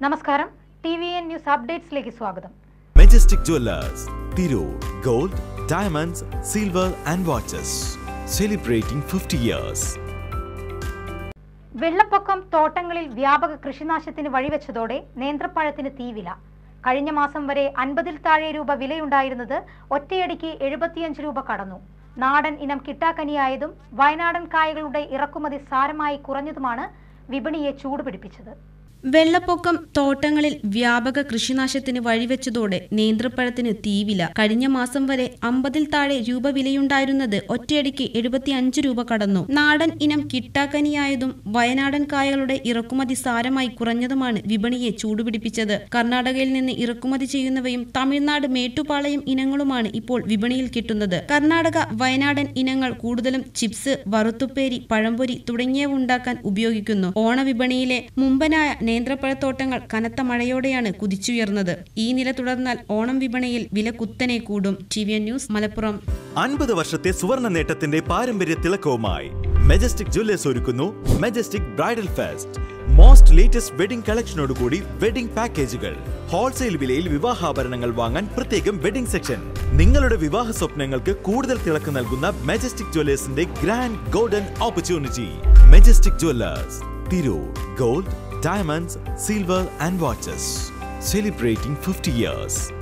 നമസ്കാരം T V N news അപ്ഡേറ്റ്സിലേക്ക് സ്വാഗതം Majestic Jewellers Tirur gold diamonds silver and watches celebrating fifty years വെള്ളപ്പൊക്കം തോട്ടങ്ങളിൽ വ്യാപക കൃഷിനാശത്തിന് വഴിവെച്ചതോടെ നേന്ത്രപ്പഴത്തിന് തീവില കഴിഞ്ഞ മാസം വരെ അൻപതിൽ താഴെ രൂപ വിലയുണ്ടായിരുന്നത് ഒറ്റയടിക്ക് എഴുപത്തിയഞ്ച് രൂപ കടന്നു നാടൻ ഇനം കിട്ടാക്കനിയായതും വയനാടൻ കായകളുടെ ഇറക്കുമതി സാരമായി കുറഞ്ഞതുമാണ് വിപണിയെ ചൂടുപിടിപ്പിച്ചത് വെള്ളപ്പൊക്കം തോട്ടങ്ങളിൽ വ്യാപക കൃഷിനാശത്തിന് വഴിവെച്ചതോടെ നേന്ത്രപ്പഴത്തിന് തീവില കഴിഞ്ഞ മാസം വരെ അമ്പതിൽ താഴെ രൂപ വിലയുണ്ടായിരുന്നത് ഒറ്റയടിക്ക് എഴുപത്തിയഞ്ച് രൂപ കടന്നു നാടൻ ഇനം കിട്ടാക്കനിയായതും വയനാടൻ കായകളുടെ ഇറക്കുമതി സാരമായി കുറഞ്ഞതുമാണ് വിപണിയെ ചൂടുപിടിപ്പിച്ചത് കർണാടകയിൽ നിന്ന് ഇറക്കുമതി ചെയ്യുന്നവയും തമിഴ്നാട് മേട്ടുപാളയം ഇനങ്ങളുമാണ് ഇപ്പോൾ വിപണിയിൽ കിട്ടുന്നത് കർണാടക വയനാടൻ ഇനങ്ങൾ കൂടുതലും ചിപ്സ് വറുത്തുപ്പേരി പഴംപൊരി തുടങ്ങിയവ ഉണ്ടാക്കാൻ ഉപയോഗിക്കുന്നു ഓണവിപണിയിലെ മുമ്പനായ നേന്ത്രപ്പഴത്തോട്ടങ്ങൾ കനത്ത മഴയോടെയാണ് കുതിച്ചുയർന്നത് ഈ നില തുടർന്നാൽ ഓണം വിപണിയിൽ വില കുത്തനെ കൂടും T V N news Malappuram അൻപത് വർഷത്തെ സുവർണ നേട്ടത്തിന്റെ പാരമ്പര്യ തിളക്കവുമായി മെജസ്റ്റിക് ജുവല്ലേഴ്സ് ഒരുക്കുന്നു Majestic bridal fest most latest wedding കളക്ഷനോടുകൂടി വെഡിംഗ് പാക്കേജുകൾ ഹോൾസെയിൽ വിലയിൽ വിവാഹാഭരണങ്ങൾ വാങ്ങാൻ പ്രത്യേകം വെഡിംഗ് സെക്ഷൻ നിങ്ങളുടെ വിവാഹ സ്വപ്നങ്ങൾക്ക് കൂടുതൽ തിളക്കം നൽകുന്ന മെജസ്റ്റിക് ജുവല്ലേഴ്സിന്റെ grand golden opportunity Majestic Jewellers Tirur gold diamonds silver and watches celebrating fifty years